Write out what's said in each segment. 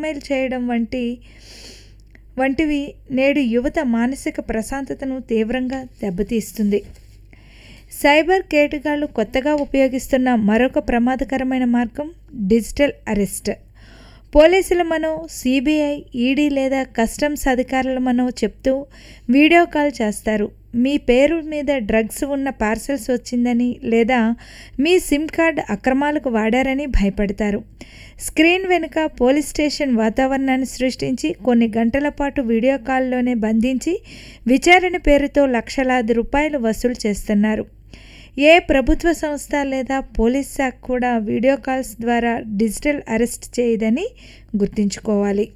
blackmail చేయడం వంటి వంటివి నేడు యువత మానసిక ప్రశాంతతను తీవ్రంగా దెబ్బతీస్తుంది సైబర్ కేటుగాళ్ళు కొత్తగా ఉపయోగిస్తున్న మరొక ప్రమాదకరమైన మార్గం డిజిటల్ అరెస్ట్ పోలీసుల మనం సిబిఐ ఈడీ లేదా కస్టమ్స్ అధికారుల మనం చెప్తూ వీడియో కాల్ చేస్తారు మీ పేరు మీద డ్రగ్స్ ఉన్న పార్సల్స్ వచ్చిందని లేదా మీ సిమ్ కార్డ్ అక్రమాలకు వాడారని భయపడతారు స్క్రీన్ వెనుక పోలీస్ స్టేషన్ వాతావరణాన్ని సృష్టించి కొన్ని గంటల పాటు వీడియో కాల్లోనే బంధించి విచారణ పేరుతో లక్షలాది రూపాయలు వసూలు చేస్తున్నారు ఏ ప్రభుత్వ సంస్థ లేదా పోలీస్ శాఖ కూడా వీడియో కాల్స్ ద్వారా డిజిటల్ అరెస్ట్ చేయదని గుర్తుంచుకోవాలి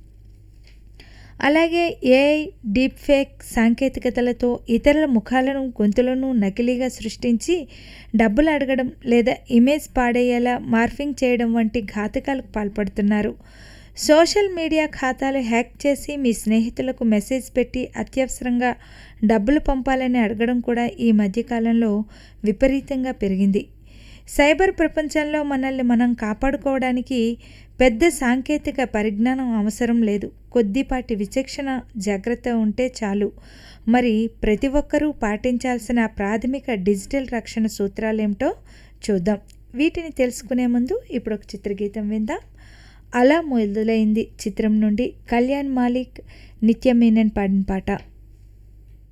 అలాగే ఏఐ డీప్ ఫేక్ సాంకేతికతలతో ఇతరుల ముఖాలను గొంతులను నకిలీగా సృష్టించి డబ్బులు అడగడం లేదా ఇమేజ్ పాడేయేలా మార్ఫింగ్ చేయడం వంటి ఘాతకాలకు పాల్పడుతున్నారు సోషల్ మీడియా ఖాతాలు హ్యాక్ చేసి మీ స్నేహితులకు మెసేజ్ పెట్టి అత్యవసరంగా డబ్బులు పంపాలని అడగడం కూడా ఈ మధ్యకాలంలో విపరీతంగా పెరిగింది సైబర్ ప్రపంచంలో మనల్ని మనం కాపాడుకోవడానికి పెద్ద సాంకేతిక పరిజ్ఞానం అవసరం లేదు కొద్దిపాటి విచక్షణ జాగ్రత్త ఉంటే చాలు మరి ప్రతి ఒక్కరూ పాటించాల్సిన ప్రాథమిక డిజిటల్ రక్షణ సూత్రాలేమిటో చూద్దాం వీటిని తెలుసుకునే ముందు ఇప్పుడు ఒక చిత్రగీతం విందాం అలా మొదలైంది చిత్రం నుండి కళ్యాణ్ మాలిక్ నిత్య మీనన్ పాడిన పాట